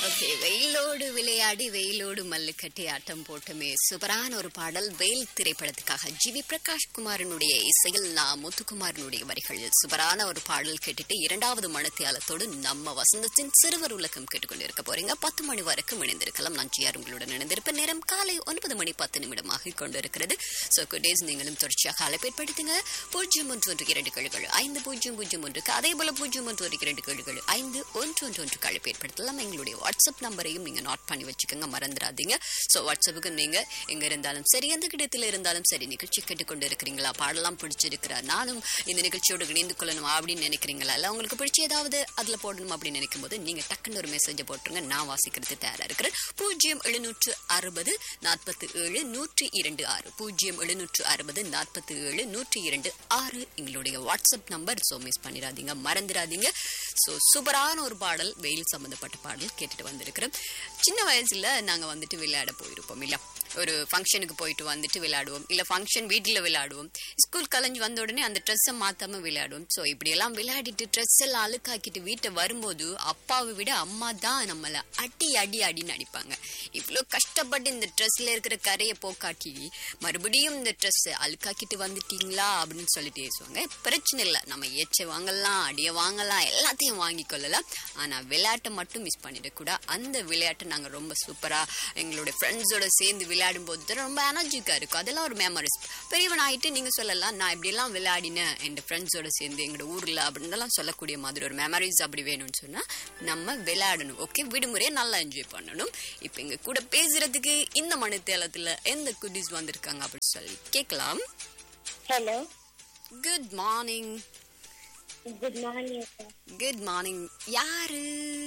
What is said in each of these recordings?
Okay வெயிலோடு விளையாடி வெயிலோடு மல்லு கட்டி ஆட்டம் போட்டுமே சூப்பரான ஒரு பாடல் வெயில் திரைப்படத்துக்காக ஜி வி பிரகாஷ் குமாரனுடைய இசையில் நான் முத்துக்குமாரனுடைய வரிகள் சூப்பரான ஒரு பாடல் கேட்டுட்டு இரண்டாவது மனத்தியாலத்தோடு நம்ம வசந்தத்தின் சிறுவர் உலகம் கேட்டுக்கொண்டிருக்க போறீங்க பத்து மணி வரைக்கும் இணைந்திருக்கலாம் நான் ஜிஆர் உங்களுடன் இணைந்திருப்பேன் நேரம் காலை ஒன்பது மணி பத்து நிமிடமாக கொண்டிருக்கிறது ஸோ குடேஸ் நீங்களும் தொடர்ச்சியாக அழைப்பேற்படுத்துங்க பூஜ்ஜியம் ஒன்று ஒன்று இரண்டு கழுகள் ஐந்து பூஜ்ஜியம் பூஜ்ஜியம் ஒன்றுக்கு அதே போல பூஜ்ஜியம் ஒன்று ஒரு இரண்டு கழுகள் ஐந்து ஒன்று ஒன்று ஒன்றுக்கு அழைப்பேற்படுத்தலாம் எங்களுடைய வாட்ஸ்அப் நம்பரையும் நீங்க நோட் பண்ணி வச்சுக்கோங்க மறந்துடாதீங்க ஸோ வாட்ஸ்அப்புக்கு நீங்க எங்க இருந்தாலும் சரி எந்த கிடத்தில் இருந்தாலும் சரி நிகழ்ச்சி கேட்டுக்கொண்டு இருக்கிறீங்களா பாடலாம் பிடிச்சிருக்கிறா நானும் இந்த நிகழ்ச்சியோடு இணைந்து கொள்ளணும் அப்படின்னு நினைக்கிறீங்களா இல்லை உங்களுக்கு பிடிச்ச ஏதாவது அதுல போடணும் அப்படின்னு நினைக்கும் போது நீங்க டக்குன்னு ஒரு மெசேஜை போட்டுருங்க நான் வாசிக்கிறது தயாரா இருக்கிறேன் பூஜ்ஜியம் எழுநூற்று அறுபது நாற்பத்தி ஏழு நூற்றி இரண்டு ஆறு பூஜ்ஜியம் எழுநூற்று அறுபது நாற்பத்தி ஏழு நூற்றி இரண்டு ஆறு எங்களுடைய வாட்ஸ்அப் நம்பர் ஸோ மிஸ் பண்ணிடாதீங்க மறந்துடாதீங்க ஸோ சூப்பரான ஒரு பாடல் வெயில் சம்பந்தப்பட்ட பாடல் கேட்டுட்டு வந்திருக்கிறோம் சின்ன வயசுல நாங்க வந்துட்டு விளையாட போயிருப்போம் இல்ல ஒரு ஃபங்க்ஷனுக்கு போயிட்டு வந்துட்டு விளையாடுவோம் இல்ல ஃபங்க்ஷன் வீட்டில் விளையாடுவோம் ஸ்கூல் கலைஞ்சு வந்த உடனே அந்த ட்ரெஸ்ஸை மாத்தாம விளையாடுவோம் ஸோ இப்படியெல்லாம் விளையாடிட்டு ட்ரெஸ் எல்லாம் அழுக்காக்கிட்டு வீட்டை வரும்போது அப்பாவை விட அம்மா தான் நம்மளை அடி அடி அடின்னு அடிப்பாங்க இவ்வளோ கஷ்டப்பட்டு இந்த ட்ரெஸ்ல இருக்கிற கரையை போக்காட்டி மறுபடியும் இந்த ட்ரெஸ் அழுக்காக்கிட்டு வந்துட்டீங்களா அப்படின்னு சொல்லிட்டு பேசுவாங்க பிரச்சனை இல்லை நம்ம ஏச்சை வாங்கலாம் அடியை வாங்கலாம் எல்லாத்தையும் வாங்கி கொள்ளலாம் ஆனா விளையாட்டை மட்டும் மிஸ் பண்ணிடக்கூடாது அந்த விளையாட்டை நாங்க ரொம்ப சூப்பரா எங்களுடைய ஃப்ரெண்ட்ஸோட சேர்ந்து விளையாடும் போது ரொம்ப எனர்ஜிக்கா இருக்கும் அதெல்லாம் ஒரு மெமரிஸ் பெரியவன் ஆயிட்டு நீங்க சொல்லலாம் நான் இப்படியெல்லாம் விளையாடினேன் என் ஃப்ரெண்ட்ஸோட சேர்ந்து எங்களோட ஊர்ல அப்படின்னுலாம் சொல்லக்கூடிய மாதிரி ஒரு மெமரிஸ் அப்படி வேணும்னு சொன்னா நம்ம விளையாடணும் ஓகே விடுமுறையை நல்லா என்ஜாய் பண்ணணும் இப்போ எங்க கூட பேசுறதுக்கு இந்த மணித்தேலத்துல எந்த குட்டீஸ் வந்திருக்காங்க அப்படின்னு சொல்லி கேட்கலாம் hello good morning good morning sir good morning யாரு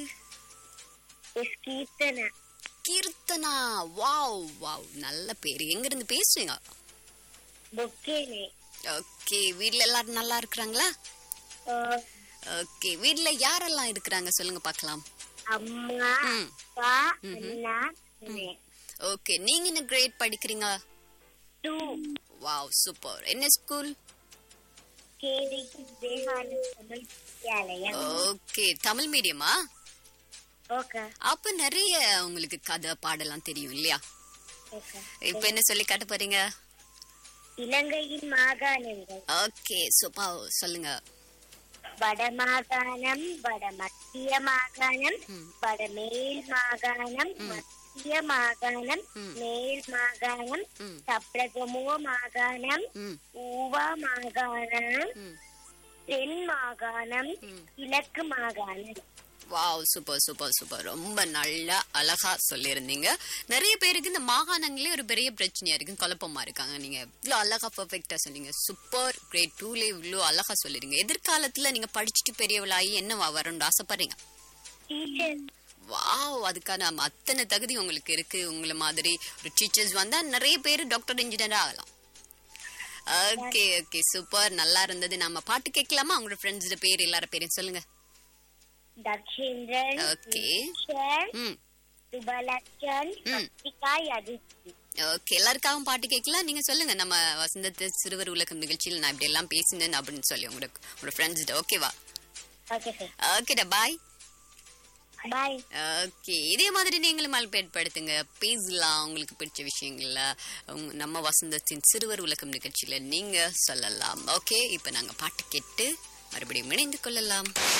yes Keerthana Keerthana wow wow நல்ல பேர் எங்க இருந்து பேசுறீங்க பொக்கேனே ஓகே வீட்ல எல்லாரும் நல்லா இருக்கிறாங்களா ஓகே வீட்ல யாரெல்லாம் இருக்கிறாங்க சொல்லுங்க பார்க்கலாம் அம்மா ம் அப்பா அண்ணா அண்ணே ஓகே நீங்க என்ன கிரேட் படிக்கிறீங்க டூ வாவ் சூப்பர் என்ன ஸ்கூல் கேடிக்கு விவேகானந்த தமிழ் வித்யாலயம் ஓகே தமிழ் மீடியமா ஓகே அப்ப நிறைய உங்களுக்கு கதை பாடலாம் தெரியும் இல்லையா ஓகே இப்ப என்ன சொல்லி காட்ட போறீங்க இலங்கையின் மாகாணங்கள் ஓகே சூப்பர் சொல்லுங்க வடமாகாணம் வடமத்திய மாகாணம் ம். வடமேல் மாகாணம் மத்திய மாகாணம் ம். மேல் மாகாணம் ம் சப்ரகமுவ மாகாணம் ம் ஊவா மாகாணம் ம் தென் மாகாணம் ம். கிழக்கு மாகாணம் வாவ் சூப்பர் சூப்பர் சூப்பர் ரொம்ப நல்லா அழகா சொல்லியிருந்தீங்க நிறைய பேருக்கு இந்த மாகாணங்களே ஒரு பெரிய பிரச்சனையா இருக்கு குழப்பமா இருக்காங்க நீங்க இவ்வளோ அழகா பெர்ஃபெக்டா சொன்னீங்க சூப்பர் கிரேட் டூல இவ்வளோ அழகா சொல்லிருங்க எதிர்காலத்துல நீங்க படிச்சுட்டு பெரியவளாகி என்னவா வரணும்னு ஆசைப்படுறீங்க டீச்சர் வாவ் அதுக்கான அத்தனை தகுதி உங்களுக்கு இருக்கு உங்களை மாதிரி ஒரு டீச்சர்ஸ் வந்தா நிறைய பேர் டாக்டர் இன்ஜினியர் ஆகலாம் ஓகே ஓகே சூப்பர் நல்லா இருந்தது நம்ம பாட்டு கேட்கலாமா உங்களோட ஃப்ரெண்ட்ஸோட பேர் எல்லார பேரையும் சொல்லுங்க தக்ஷேந்திரன் Okay. ஈஸ்வர், ம் சுபலட்சன் ம். சக்திகா யதிஷ்டி ஓகே எல்லாருக்காகவும் பாட்டு கேட்கலாம் நீங்க சொல்லுங்க நம்ம வசந்தத்து சிறுவர் உலகம் நிகழ்ச்சியில் நான் இப்படி எல்லாம் பேசினேன் அப்படின்னு சொல்லி உங்களோட உங்களோட ஃப்ரெண்ட்ஸ்கிட்ட ஓகேவா ஓகே சார் ஓகேடா பாய் பாய் ஓகே இதே மாதிரி நீங்களும் அல்பேற்படுத்துங்க பேசலாம் உங்களுக்கு பிடிச்ச விஷயங்கள்ல உங்க- நம்ம வசந்தத்தின் சிறுவர் உலகம் நிகழ்ச்சியில நீங்க சொல்லலாம் ஓகே இப்போ நாங்க பாட்டு கேட்டு மறுபடியும் இணைந்து கொள்ளலாம்